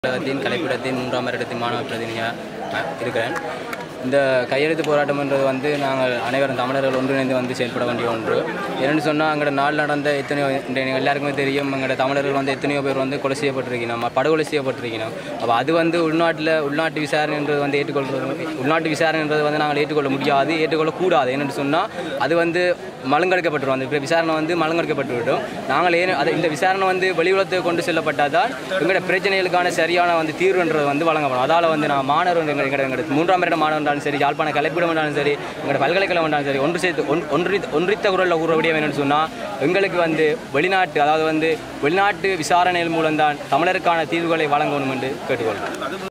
தமிழகத்தின் கலைப்பிடத்தின் மூன்றாம் வருடத்தின் மாணவ பிரதிநிதியாக இருக்கிறேன் இந்த கையெழுத்து போராட்டம்ன்றது வந்து நாங்கள் அனைவரும் தமிழர்கள் ஒன்றிணைந்து வந்து செயல்பட வேண்டிய ஒன்று என்னென்னு சொன்னால் அங்கே நாள் நடந்த எத்தனையோ இன்றைய எல்லாருக்குமே தெரியும் எங்களோட தமிழர்கள் வந்து எத்தனையோ பேர் வந்து கொலை செய்யப்பட்டிருக்கணும் படுகொலை செய்யப்பட்டிருக்கணும் அப்போ அது வந்து உள்நாட்டில் உள்நாட்டு விசாரணைன்றது வந்து ஏற்றுக்கொள்வது உள்நாட்டு விசாரணைன்றது வந்து நாங்கள் ஏற்றுக்கொள்ள முடியாது ஏற்றுக்கொள்ளக்கூடாது என்னென்னு சொன்னால் அது வந்து மலங்கெடுக்கப்பட்டுரும் அந்த விசாரணை வந்து மலங்கெடுக்கப்பட்டு விடும் நாங்கள் ஏன் அது இந்த விசாரணை வந்து வெளியுலகத்துக்கு கொண்டு செல்லப்பட்டால் தான் எங்களோட பிரச்சனைகளுக்கான சரியான வந்து தீர்வுன்றது வந்து வழங்கப்படும் அதால் வந்து நான் மாணவர் எங்கள் எங்களோட எங்களோட மூன்றாம் வருட மாணவர் இருந்தாலும் சரி யாழ்ப்பாண கலைப்பிடம் இருந்தாலும் சரி எங்களோட பல்கலைக்கழகம் இருந்தாலும் சரி ஒன்று சேர்த்து ஒன் ஒன்றி ஒன்றித்த குரலில் கூற விடிய வேணும்னு சொன்னால் எங்களுக்கு வந்து வெளிநாட்டு அதாவது வந்து வெளிநாட்டு விசாரணைகள் மூலம்தான் தமிழருக்கான தீர்வுகளை வழங்கணும் என்று கேட்டுக்கொள்கிறேன்